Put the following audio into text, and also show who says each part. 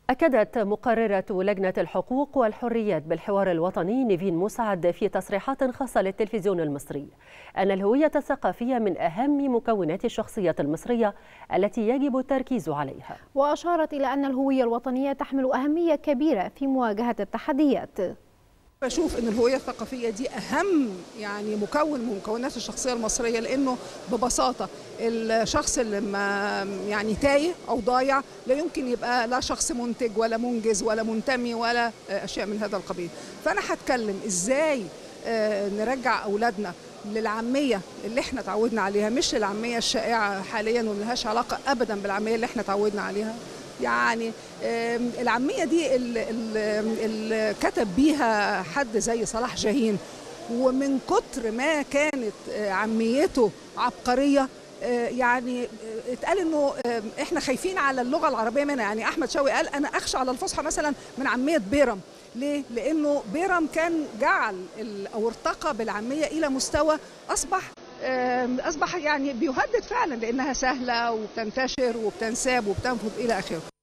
Speaker 1: أكدت مقررة لجنة الحقوق والحريات بالحوار الوطني نيفين مسعد في تصريحات خاصة للتلفزيون المصري أن الهوية الثقافية من أهم مكونات الشخصية المصرية التي يجب التركيز عليها
Speaker 2: وأشارت إلى أن الهوية الوطنية تحمل أهمية كبيرة في مواجهة التحديات
Speaker 3: بشوف ان الهويه الثقافيه دي اهم يعني مكون من مكونات الشخصيه المصريه لانه ببساطه الشخص اللي ما يعني تايه او ضايع لا يمكن يبقى لا شخص منتج ولا منجز ولا منتمي ولا اشياء من هذا القبيل فانا هتكلم ازاي نرجع اولادنا للعاميه اللي احنا تعودنا عليها مش العاميه الشائعه حاليا وملهاش علاقه ابدا بالعاميه اللي احنا تعودنا عليها يعني العامية دي اللي كتب بيها حد زي صلاح جاهين ومن كتر ما كانت عاميته عبقرية يعني اتقال انه احنا خايفين على اللغه العربيه منها يعني احمد شوقي قال انا اخشى على الفصحى مثلا من عاميه بيرم ليه؟ لانه بيرم كان جعل او ارتقى بالعاميه الى مستوى اصبح اصبح يعني بيهدد فعلا لانها سهله وبتنتشر وبتنساب وبتنفذ الى اخره